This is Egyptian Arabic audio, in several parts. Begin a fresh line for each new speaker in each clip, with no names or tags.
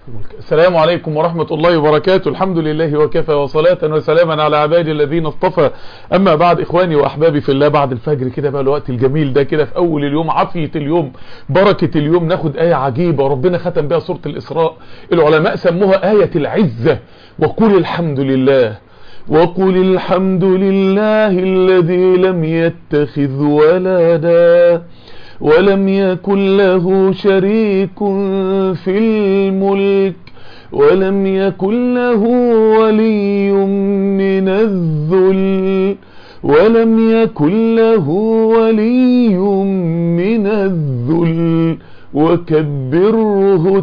السلام عليكم ورحمة الله وبركاته الحمد لله وكفى وصلاة وسلاما على عبادي الذين اصطفى أما بعد إخواني وأحبابي في الله بعد الفجر كده بقى الوقت الجميل ده كده في أول اليوم عافية اليوم بركة اليوم ناخد آية عجيبة ربنا ختم بها سورة الإسراء العلماء سموها آية العزة وقل الحمد لله وقل الحمد لله الذي لم يتخذ ولدا ولم يكن له شريك في الملك ولم يكن له ولي من الذل ولم يكن له ولي من الذل وكبره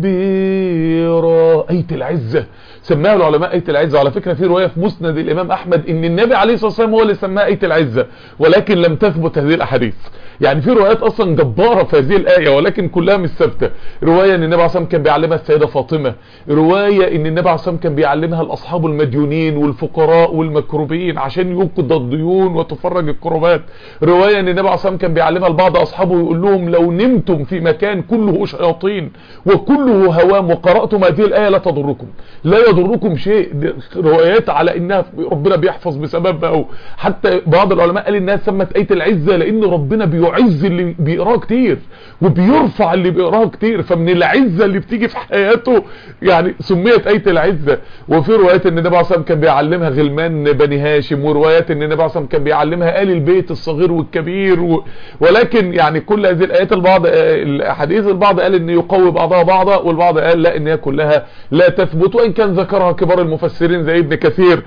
تكبيرا آية العزة سماها العلماء آية العزة وعلى فكرة في رواية في مسند الإمام أحمد إن النبي عليه الصلاة والسلام هو اللي سماها آية العزة ولكن لم تثبت هذه الأحاديث يعني في روايات أصلا جبارة في هذه الآية ولكن كلها مش ثابتة رواية إن النبي عليه الصلاة كان بيعلمها السيدة فاطمة رواية إن النبي عليه الصلاة كان بيعلمها الأصحاب المديونين والفقراء والمكروبين عشان يوقظ الديون وتفرج الكروبات رواية إن النبي عليه الصلاة كان بيعلمها لبعض أصحابه ويقول لهم لو نمتم في مكان كله شياطين وكله هوام وقرأتم هذه الآية لا تضركم لا يضركم شيء روايات على إنها ربنا بيحفظ بسببها أو حتى بعض العلماء قال إنها سمت آية العزة لأن ربنا بيعز اللي بيقراه كتير وبيرفع اللي بيقراه كتير فمن العزة اللي بتيجي في حياته يعني سميت آية العزة وفي روايات ان النبي عليه الصلاه كان بيعلمها غلمان بني هاشم وروايات ان النبي عليه الصلاه كان بيعلمها آل البيت الصغير والكبير و... ولكن يعني كل هذه الآيات البعض الحديث البعض قال ان يقوي بعضها بعضا والبعض قال لا ان هي كلها لا تثبت وان كان ذكرها كبار المفسرين زي ابن كثير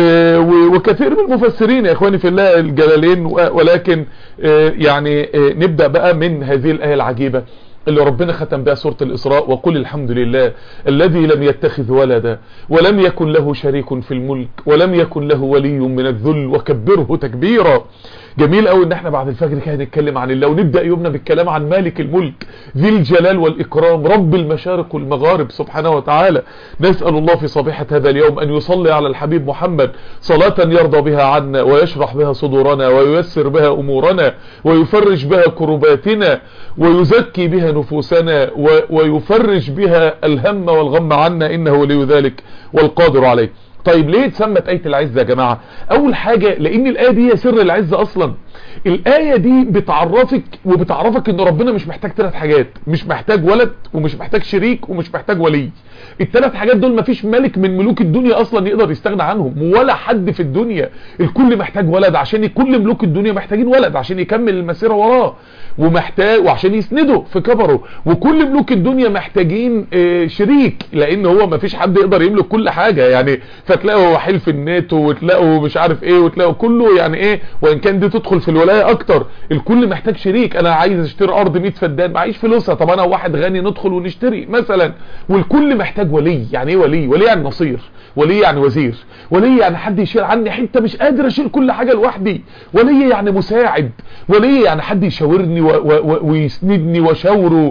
وكثير من المفسرين يا اخواني في الله الجلالين ولكن يعني نبدأ بقى من هذه الآية العجيبة اللي ربنا ختم بها سورة الإسراء وقل الحمد لله الذي لم يتخذ ولدا ولم يكن له شريك في الملك ولم يكن له ولي من الذل وكبره تكبيرا جميل قوي ان احنا بعد الفجر كده نتكلم عن الله ونبدأ يومنا بالكلام عن مالك الملك ذي الجلال والإكرام رب المشارق والمغارب سبحانه وتعالى نسأل الله في صبيحة هذا اليوم أن يصلي على الحبيب محمد صلاة يرضى بها عنا ويشرح بها صدورنا وييسر بها أمورنا ويفرج بها كرباتنا ويزكي بها نفوسنا ويفرج بها الهم والغم عنا إنه ولي ذلك والقادر عليه طيب ليه اتسمت آية العزة يا جماعة اول حاجة لان الآية دي هي سر العزة اصلا الآية دي بتعرفك وبتعرفك ان ربنا مش محتاج ثلاث حاجات مش محتاج ولد ومش محتاج شريك ومش محتاج ولي الثلاث حاجات دول مفيش ملك من ملوك الدنيا اصلا يقدر يستغنى عنهم ولا حد في الدنيا الكل محتاج ولد عشان كل ملوك الدنيا محتاجين ولد عشان يكمل المسيرة وراه ومحتاج وعشان يسنده في كبره وكل ملوك الدنيا محتاجين شريك لان هو مفيش حد يقدر يملك كل حاجة يعني فتلاقوا هو حلف الناتو وتلاقوا مش عارف ايه وتلاقوا كله يعني ايه وان كان دي تدخل في الولاية اكتر الكل محتاج شريك انا عايز اشتري ارض 100 فدان معيش فلوسها طب انا واحد غني ندخل ونشتري مثلا والكل محتاج ولي يعني ايه ولي ولي يعني نصير ولي يعني وزير ولي يعني حد يشيل عني حته مش قادر اشيل كل حاجه لوحدي ولي يعني مساعد ولي يعني حد يشاورني ويسندني واشاوره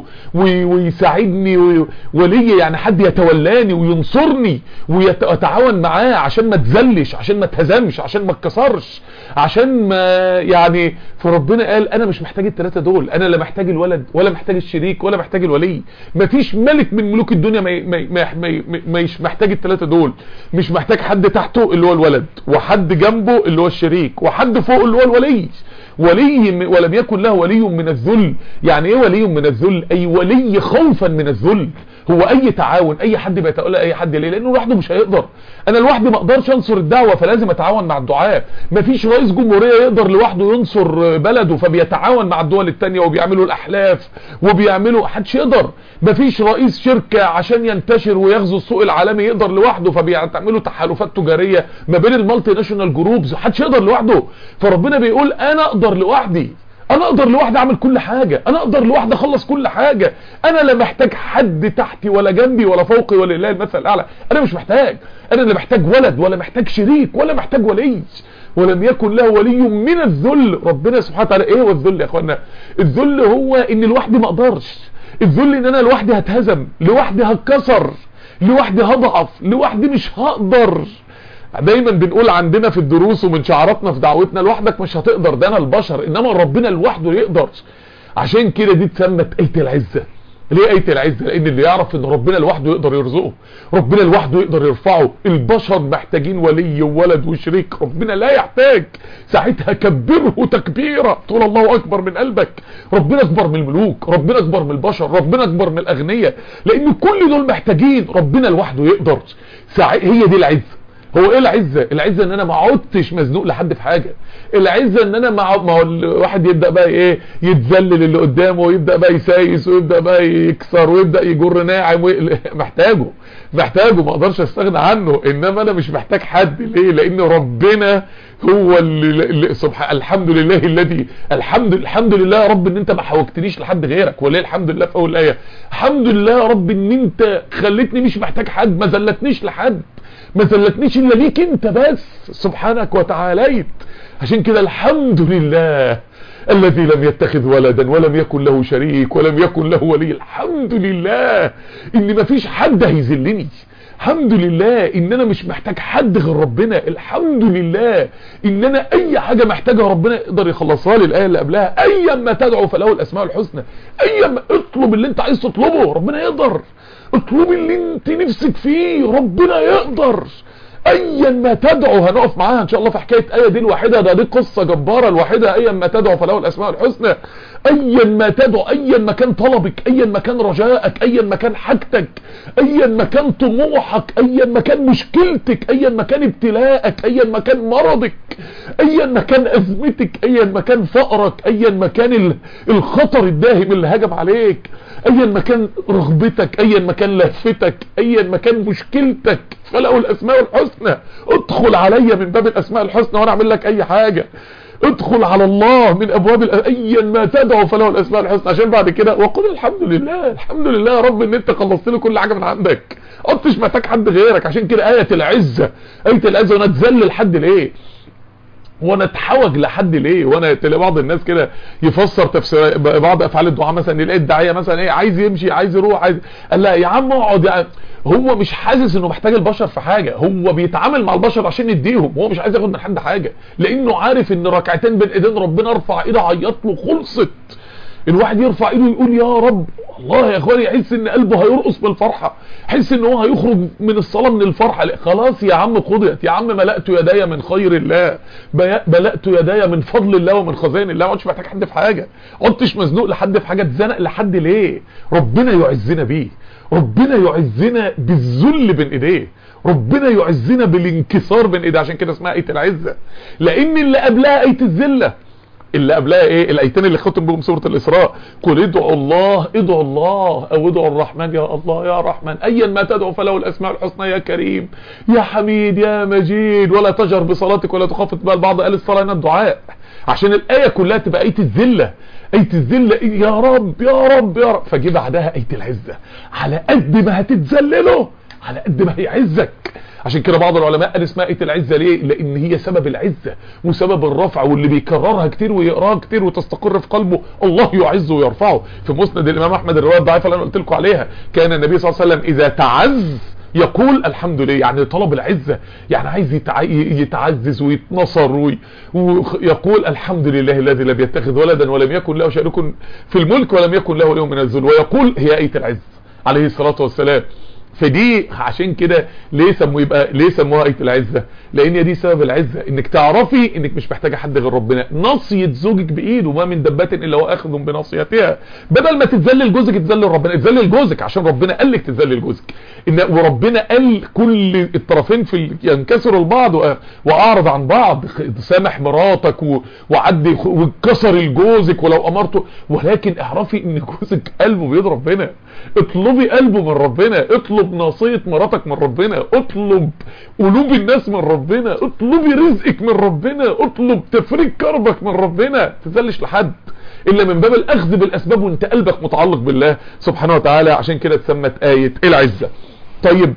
ويساعدني ولي يعني حد يتولاني وينصرني ويتعاون معاه عشان ما تزلش عشان ما تهزمش عشان ما اتكسرش عشان ما يعني فربنا قال انا مش محتاج الثلاثه دول انا لا محتاج الولد ولا محتاج الشريك ولا محتاج الولي مفيش ملك من ملوك الدنيا ما ما ما مش محتاج الثلاثه دول مش محتاج حد تحته اللي هو الولد وحد جنبه اللي هو الشريك وحد فوق اللي هو الولي ولي ولم يكن له ولي من الذل يعني ايه ولي من الذل اي ولي خوفا من الذل هو اي تعاون اي حد بيتقول اي حد ليه لانه لوحده مش هيقدر انا لوحدي ما اقدرش انصر الدعوه فلازم اتعاون مع الدعاء مفيش رئيس جمهوريه يقدر لوحده ينصر بلده فبيتعاون مع الدول التانية وبيعملوا الاحلاف وبيعملوا حدش يقدر مفيش رئيس شركه عشان ينتشر ويغزو السوق العالمي يقدر لوحده فبيعملوا تحالفات تجاريه ما بين المالتي ناشونال جروبز حدش يقدر لوحده فربنا بيقول انا اقدر لوحدي انا اقدر لوحدي اعمل كل حاجة انا اقدر لوحدي اخلص كل حاجة انا لا محتاج حد تحتي ولا جنبي ولا فوقي ولا اله المثل الاعلى انا مش محتاج انا لا محتاج ولد ولا محتاج شريك ولا محتاج ولي ولم يكن له ولي من الذل ربنا سبحانه وتعالى ايه هو الذل يا اخوانا الذل هو ان لوحدي ما اقدرش الذل ان انا لوحدي هتهزم لوحدي هتكسر لوحدي هضعف لوحدي مش هقدر دايما بنقول عندنا في الدروس ومن شعاراتنا في دعوتنا لوحدك مش هتقدر ده انا البشر انما ربنا لوحده يقدر عشان كده دي اتسمت ايه العزة ليه آية العزة لان اللي يعرف ان ربنا لوحده يقدر يرزقه ربنا لوحده يقدر يرفعه البشر محتاجين ولي وولد وشريك ربنا لا يحتاج ساعتها كبره تكبيرا تقول الله اكبر من قلبك ربنا اكبر من الملوك ربنا اكبر من البشر ربنا اكبر من الاغنياء لان كل دول محتاجين ربنا لوحده يقدر هي دي العزة هو ايه العزة العزة ان انا ما عدتش مزنوق لحد في حاجة العزة ان انا مع ما هو الواحد يبدأ بقى ايه يتذلل اللي قدامه ويبدأ بقى يسايس ويبدأ بقى يكسر ويبدأ يجر ناعم وي... محتاجه محتاجه ما اقدرش استغنى عنه انما انا مش محتاج حد ليه لان ربنا هو اللي, اللي سبحان الحمد لله الذي الحمد الحمد لله يا رب ان انت ما حوجتنيش لحد غيرك وليه الحمد لله في اول الايه الحمد لله يا رب ان انت خليتني مش محتاج حد ما زلتنيش لحد ما زلتنيش الا ليك انت بس سبحانك وتعاليت عشان كده الحمد لله الذي لم يتخذ ولدا ولم يكن له شريك ولم يكن له ولي الحمد لله ان مفيش حد هيذلني الحمد لله ان انا مش محتاج حد غير ربنا الحمد لله ان انا اي حاجة محتاجها ربنا يقدر يخلصها لي الايه اللي قبلها ايا ما تدعو فله الاسماء الحسنى ايا ما اطلب اللي انت عايز تطلبه ربنا يقدر اطلب اللي انت نفسك فيه ربنا يقدر ايا ما تدعو هنقف معاها ان شاء الله في حكايه ايه دي الواحده ده دي قصه جباره الواحده ايا ما تدعو فله الاسماء الحسنى ايا ما تدعو ايا ما كان طلبك ايا ما كان رجائك ايا ما كان حاجتك ايا ما كان طموحك ايا ما كان مشكلتك ايا ما كان ابتلاءك ايا ما كان مرضك ايا ما كان ازمتك ايا ما كان فقرك ايا ما كان الخطر الداهم اللي هجم عليك ايا ما كان رغبتك ايا ما كان لهفتك ايا ما كان مشكلتك فله الاسماء الحسنى ادخل عليا من باب الاسماء الحسنى وانا اعمل لك اي حاجة ادخل على الله من ابواب ايا ما تدعو فله الاسماء الحسنى عشان بعد كده وقل الحمد لله الحمد لله يا رب ان انت خلصت لي كل حاجه من عندك قلتش محتاج حد غيرك عشان كده ايه العزه ايه العزه وانا اتذلل لحد ليه وانا اتحوج لحد ليه وانا تلاقي بعض الناس كده يفسر تفسير بعض افعال الدعاء مثلا يلاقي الداعيه مثلا ايه عايز يمشي عايز يروح عايز قال لا يا عم اقعد يعني هو مش حاسس انه محتاج البشر في حاجه هو بيتعامل مع البشر عشان يديهم هو مش عايز ياخد من حد حاجه لانه عارف ان ركعتين بين ايدين ربنا ارفع ايده عيط له خلصت الواحد يرفع ايده ويقول يا رب الله يا اخواني يحس ان قلبه هيرقص بالفرحة يحس ان هو هيخرج من الصلاة من الفرحة خلاص يا عم قضيت يا عم ملأت يداي من خير الله ملأت يداي من فضل الله ومن خزائن الله ما عدتش محتاج حد في حاجة عدتش مزنوق لحد في حاجة اتزنق لحد ليه ربنا يعزنا بيه ربنا يعزنا بالذل بين ايديه ربنا يعزنا بالانكسار بين ايديه عشان كده اسمها ايه العزة لان اللي قبلها ايه الذله اللي قبلها ايه الايتين اللي ختم بهم سورة الاسراء قل ادعوا الله ادعوا الله او ادعوا الرحمن يا الله يا رحمن ايا ما تدعو فله الاسماء الحسنى يا كريم يا حميد يا مجيد ولا تجهر بصلاتك ولا تخافت بقى البعض قال الصلاة هنا الدعاء عشان الايه كلها تبقى ايه الذله ايه الذله يا رب يا رب يا رب فجي بعدها ايه العزه على قد ما هتتذلله على قد ما هيعزك عشان كده بعض العلماء قال اسمها ايه العزة ليه لان هي سبب العزة وسبب الرفع واللي بيكررها كتير ويقراها كتير وتستقر في قلبه الله يعزه ويرفعه في مسند الامام احمد الرواية الضعيفة اللي انا قلت لكم عليها كان النبي صلى الله عليه وسلم اذا تعز يقول الحمد لله يعني طلب العزة يعني عايز يتع... يتعزز ويتنصر وي... ويقول الحمد لله الذي لم يتخذ ولدا ولم يكن له شريك في الملك ولم يكن له ولي من الذل ويقول هي ايه العز عليه الصلاة والسلام فدي عشان كده ليه سموه يبقى ليه سموها ايه العزه لان دي سبب العزه انك تعرفي انك مش محتاجه حد غير ربنا نصيه زوجك بايده ما من دبات الا هو اخذ بناصيتها بدل ما تتذلل جوزك تذلل ربنا تذلل جوزك عشان ربنا قال لك تذلل جوزك ان وربنا قال كل الطرفين في ينكسروا البعض واعرض عن بعض سامح مراتك وعدي وكسر جوزك ولو امرته ولكن اعرفي ان جوزك قلبه بيد ربنا اطلبي قلبه من ربنا اطلب ناصية مراتك من ربنا اطلب قلوب الناس من ربنا اطلبي رزقك من ربنا اطلب تفريج كربك من ربنا تزلش لحد الا من باب الاخذ بالاسباب وانت قلبك متعلق بالله سبحانه وتعالى عشان كده اتسمت آية العزة طيب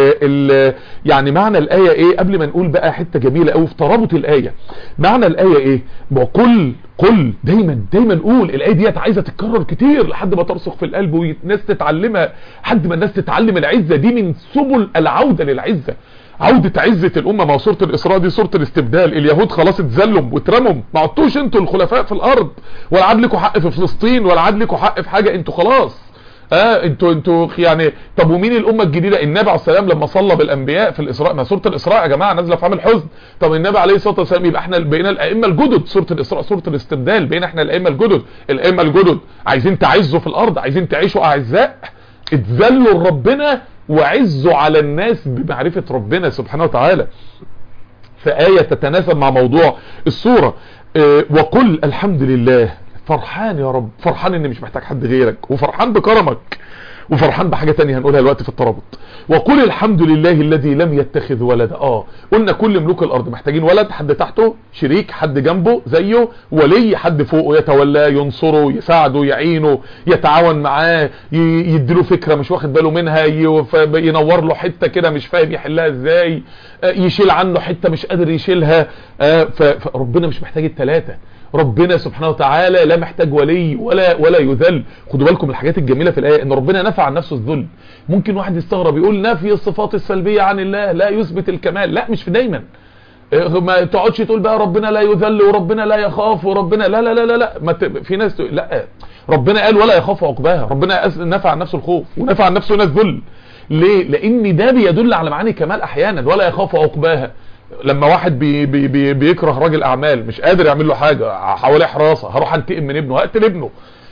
آه يعني معنى الآية ايه قبل ما نقول بقى حتة جميلة قوي في ترابط الآية معنى الآية ايه وقل قل دايما دايما قول الآية ديت عايزة تتكرر كتير لحد ما ترسخ في القلب والناس تتعلمها لحد ما الناس تتعلم العزة دي من سبل العودة للعزة عودة عزة الأمة مع سورة الإسراء دي سورة الاستبدال اليهود خلاص اتذلوا واترموا ما عدتوش انتوا الخلفاء في الأرض ولا عاد لكم حق في فلسطين ولا عاد لكم حق في حاجة انتوا خلاص اه انتوا انتوا يعني طب ومين الامه الجديده النبي عليه السلام لما صلى بالانبياء في الاسراء ما سوره الاسراء يا جماعه نازله في عام الحزن طب النبي عليه الصلاه والسلام يبقى احنا بقينا الائمه الجدد سوره الاسراء سوره الاستبدال بقينا احنا الائمه الجدد الائمه الجدد عايزين تعزوا في الارض عايزين تعيشوا اعزاء اتذلوا لربنا وعزوا على الناس بمعرفه ربنا سبحانه وتعالى فآية تتناسب مع موضوع الصورة اه وقل الحمد لله فرحان يا رب فرحان اني مش محتاج حد غيرك وفرحان بكرمك وفرحان بحاجة تانية هنقولها دلوقتي في الترابط وقل الحمد لله الذي لم يتخذ ولدا اه قلنا كل ملوك الارض محتاجين ولد حد تحته شريك حد جنبه زيه ولي حد فوقه يتولاه ينصره يساعده يعينه يتعاون معاه يديله فكرة مش واخد باله منها ينور له حتة كده مش فاهم يحلها ازاي يشيل عنه حتة مش قادر يشيلها فربنا مش محتاج التلاتة ربنا سبحانه وتعالى لا محتاج ولي ولا ولا يذل خدوا بالكم من الحاجات الجميلة في الآية ان ربنا نفع عن نفسه الذل ممكن واحد يستغرب يقول نفي الصفات السلبية عن الله لا يثبت الكمال لا مش في دايما ما تقعدش تقول بقى ربنا لا يذل وربنا لا يخاف وربنا لا لا لا لا, لا. ما ت... في ناس تقول لا ربنا قال ولا يخاف عقباها ربنا نفع عن نفسه الخوف ونفع عن نفسه ناس ذل ليه لان ده بيدل على معاني كمال احيانا ولا يخاف عقباها لما واحد بي بي بي بيكره راجل اعمال مش قادر يعمل له حاجه حواليه حراسه هروح انتقم من ابنه هقتل ابنه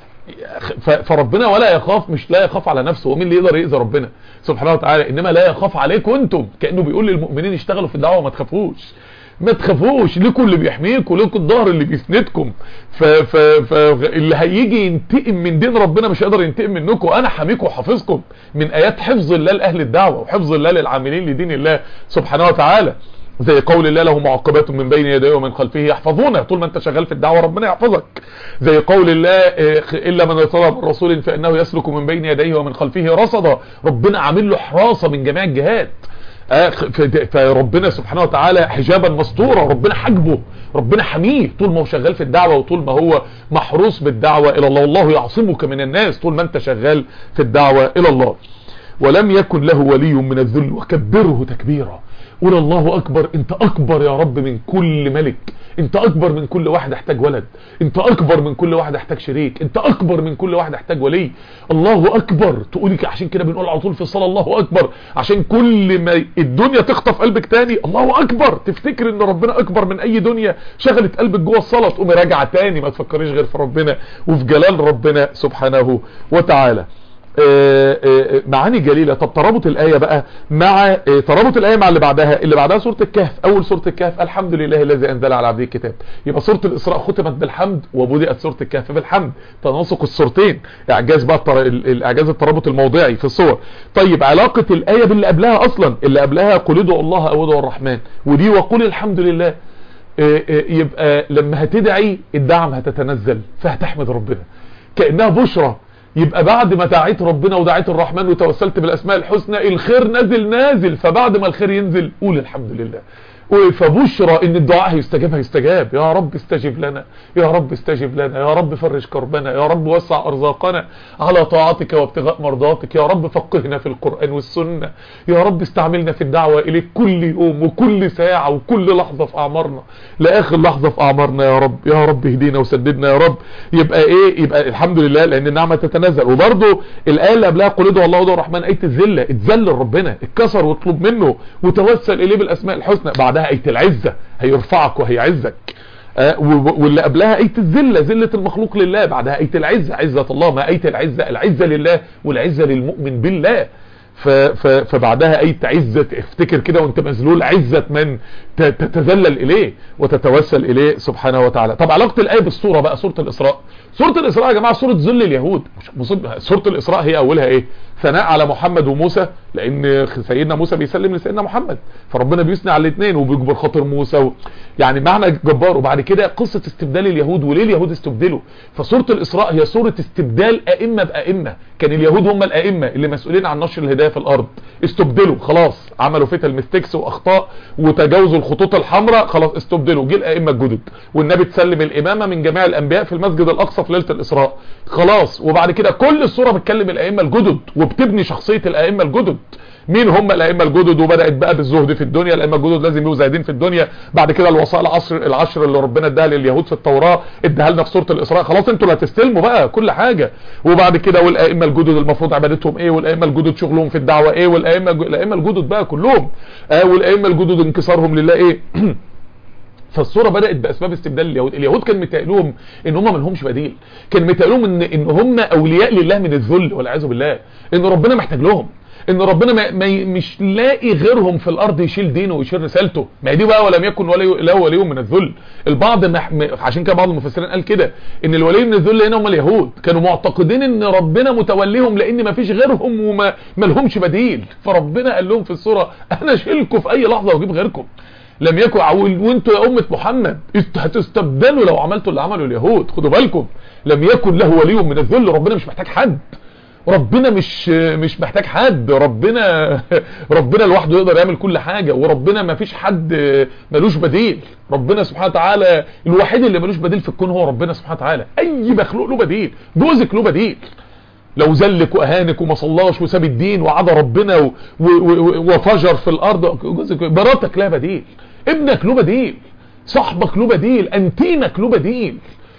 فربنا ولا يخاف مش لا يخاف على نفسه ومين اللي يقدر يأذي ربنا سبحانه وتعالى انما لا يخاف عليكم انتم كانه بيقول للمؤمنين اشتغلوا في الدعوه ما تخافوش ما تخافوش ليكم اللي بيحميكم ليكم الظهر اللي بيسندكم فاللي هيجي ينتقم من دين ربنا مش هيقدر ينتقم منكم انا حاميكم وحافظكم من ايات حفظ الله لاهل الدعوه وحفظ الله للعاملين لدين الله سبحانه وتعالى زي قول الله له معقبات من بين يديه ومن خلفه يحفظونه طول ما انت شغال في الدعوه ربنا يحفظك زي قول الله الا من ارتضى من رسول فانه يسلك من بين يديه ومن خلفه رصدا ربنا عامل له حراسه من جميع الجهات فربنا سبحانه وتعالى حجابا مستورا ربنا حجبه ربنا حميه طول ما هو شغال في الدعوة وطول ما هو محروس بالدعوة الى الله والله يعصمك من الناس طول ما انت شغال في الدعوة الى الله ولم يكن له ولي من الذل وكبره تكبيرا قول الله اكبر انت اكبر يا رب من كل ملك انت اكبر من كل واحد احتاج ولد انت اكبر من كل واحد احتاج شريك انت اكبر من كل واحد احتاج ولي الله اكبر تقولي عشان كده بنقول على طول في الصلاه الله اكبر عشان كل ما الدنيا تخطف قلبك تاني الله اكبر تفتكر ان ربنا اكبر من اي دنيا شغلت قلبك جوه الصلاه تقومي راجعه تاني ما تفكريش غير في ربنا وفي جلال ربنا سبحانه وتعالى معاني جليلة طب ترابط الآية بقى مع ترابط الآية مع اللي بعدها اللي بعدها سورة الكهف أول سورة الكهف الحمد لله الذي أنزل على عبده الكتاب يبقى سورة الإسراء ختمت بالحمد وبدأت سورة الكهف بالحمد تناسق السورتين إعجاز بقى التر... الإعجاز الترابط الموضعي في الصور طيب علاقة الآية باللي قبلها أصلا اللي قبلها قل ادعوا الله أو ادعوا الرحمن ودي وقل الحمد لله يبقى لما هتدعي الدعم هتتنزل فهتحمد ربنا كأنها بشرى يبقى بعد ما دعيت ربنا ودعيت الرحمن وتوسلت بالاسماء الحسنى الخير نازل نازل فبعد ما الخير ينزل قول الحمد لله فبشرى ان الدعاء هيستجاب هيستجاب يا رب استجب لنا يا رب استجب لنا يا رب فرج كربنا يا رب وسع ارزاقنا على طاعتك وابتغاء مرضاتك يا رب فقهنا في القرآن والسنة يا رب استعملنا في الدعوة اليك كل يوم وكل ساعة وكل لحظة في اعمارنا لاخر لحظة في اعمارنا يا رب يا رب اهدينا وسددنا يا رب يبقى ايه يبقى الحمد لله لان النعمة تتنزل وبرضه الايه اللي قبلها قل ادعوا الله ودعوا الرحمن ايه الذله اتذل ربنا اتكسر واطلب منه وتوسل اليه بالاسماء الحسنى بعدها بعدها ايه العزة هيرفعك وهيعزك آه واللي قبلها ايه الذلة ذلة المخلوق لله بعدها ايه العزة عزة الله ما ايه العزة العزة لله والعزة للمؤمن بالله فبعدها ايه عزة افتكر كده وانت مذلول عزة من تتذلل اليه وتتوسل اليه سبحانه وتعالى طب علاقة الايه بالصورة بقى سورة الاسراء سورة الاسراء يا جماعة سورة ذل اليهود سورة الاسراء هي اولها ايه ثناء على محمد وموسى لان سيدنا موسى بيسلم لسيدنا محمد فربنا بيثني على الاثنين وبيجبر خاطر موسى و... يعني معنى جبار وبعد كده قصة استبدال اليهود وليه اليهود استبدلوا فسورة الاسراء هي سورة استبدال ائمة بائمة كان اليهود هم الائمة اللي مسؤولين عن نشر الهداية في الارض استبدلوا خلاص عملوا فتل ميستيكس واخطاء وتجاوزوا الخطوط الحمراء خلاص استبدلوا جه الائمه الجدد والنبي تسلم الامامه من جميع الانبياء في المسجد الاقصى في ليله الاسراء خلاص وبعد كده كل الصوره بتكلم الائمه الجدد وبتبني شخصيه الائمه الجدد مين هم الائمه الجدد وبدات بقى بالزهد في الدنيا الائمه الجدد لازم يبقوا زاهدين في الدنيا بعد كده الوصايا العشر العشر اللي ربنا اداها لليهود في التوراة اداها لنا في سوره الاسراء خلاص انتوا اللي هتستلموا بقى كل حاجه وبعد كده والائمه الجدد المفروض عبادتهم ايه والائمه الجدد شغلهم في الدعوه ايه والائمه الائمه الجدد بقى كلهم آه والائمه الجدد انكسارهم لله ايه فالصورة بدأت بأسباب استبدال اليهود اليهود كان متقلهم ان هم ملهمش بديل كان متقلهم ان, إن هم اولياء لله من الذل والعياذ بالله ان ربنا محتاج لهم ان ربنا ما ما مش لاقي غيرهم في الارض يشيل دينه ويشيل رسالته ما دي بقى ولم يكن ولي له ولي من الذل البعض مح... عشان كده بعض المفسرين قال كده ان الولي من الذل هنا هم اليهود كانوا معتقدين ان ربنا متوليهم لان ما فيش غيرهم وما ما لهمش بديل فربنا قال لهم في السوره انا اشيلكم في اي لحظه واجيب غيركم لم يكن وانتوا يا امه محمد هتستبدلوا لو عملتوا اللي عملوا اليهود خدوا بالكم لم يكن له ولي من الذل ربنا مش محتاج حد ربنا مش مش محتاج حد ربنا ربنا لوحده يقدر يعمل كل حاجة وربنا ما فيش حد ملوش بديل ربنا سبحانه وتعالى الوحيد اللي ملوش بديل في الكون هو ربنا سبحانه وتعالى اي مخلوق له بديل جوزك له بديل لو زلك واهانك وما صلاش وساب الدين وعدى ربنا و و و وفجر في الارض جوزك مراتك لها بديل ابنك له بديل صاحبك له بديل انتيمك له بديل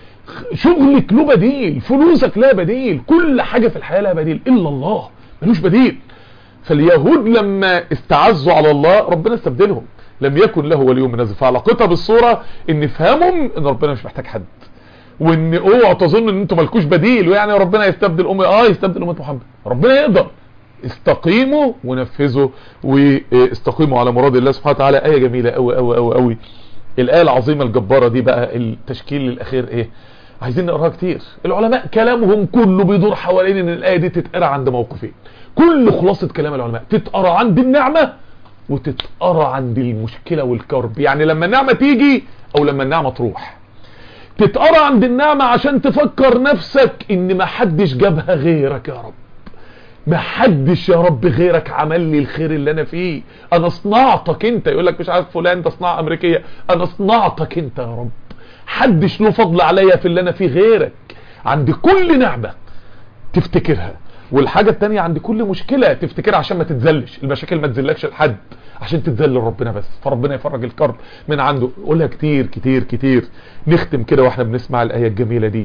شغلك له بديل فلوسك لها بديل كل حاجة في الحياة لها بديل إلا الله ملوش بديل فاليهود لما استعزوا على الله ربنا استبدلهم لم يكن له ولي من الذل فعلاقتها بالصورة ان فهمهم ان ربنا مش محتاج حد وان اوعوا تظن ان انتم مالكوش بديل ويعني ربنا يستبدل امه اه يستبدل امه محمد ربنا يقدر استقيموا ونفذوا واستقيموا على مراد الله سبحانه وتعالى ايه جميله قوي قوي قوي قوي الايه العظيمه الجباره دي بقى التشكيل الاخير ايه عايزين نقراها كتير العلماء كلامهم كله بيدور حوالين ان الايه دي تتقرا عند موقفين كل خلاصه كلام العلماء تتقرا عند النعمه وتتقرا عند المشكله والكرب يعني لما النعمه تيجي او لما النعمه تروح تتقرا عند النعمه عشان تفكر نفسك ان ما حدش جابها غيرك يا رب ما حدش يا رب غيرك عمل لي الخير اللي انا فيه انا صنعتك انت يقول لك مش عارف فلان ده صناعه امريكيه انا صنعتك انت يا رب حدش له فضل عليا في اللي انا فيه غيرك عند كل نعمة تفتكرها والحاجة التانية عند كل مشكلة تفتكرها عشان ما تتذلش المشاكل ما تذلكش لحد عشان تتذل لربنا بس فربنا يفرج الكرب من عنده قولها كتير كتير كتير نختم كده واحنا بنسمع الآية الجميلة دي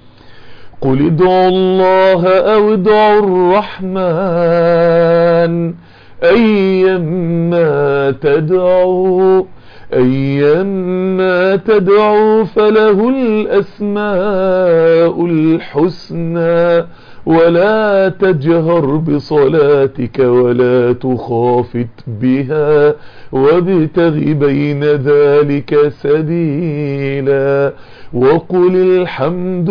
قل ادعوا الله او ادعوا الرحمن ايما تدعوا أيما تدعو فله الأسماء الحسنى ولا تجهر بصلاتك ولا تخافت بها وابتغ بين ذلك سبيلا وقل الحمد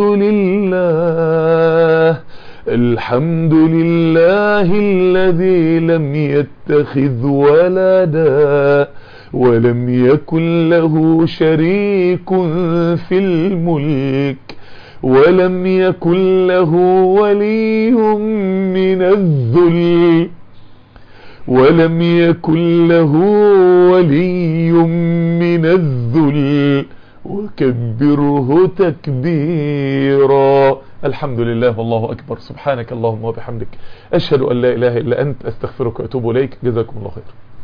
لله الحمد لله الذي لم يتخذ ولدا ولم يكن له شريك في الملك ولم يكن له ولي من الذل ولم يكن له ولي من الذل وكبره تكبيرا الحمد لله والله أكبر سبحانك اللهم وبحمدك أشهد أن لا إله إلا أنت أستغفرك وأتوب إليك جزاكم الله خير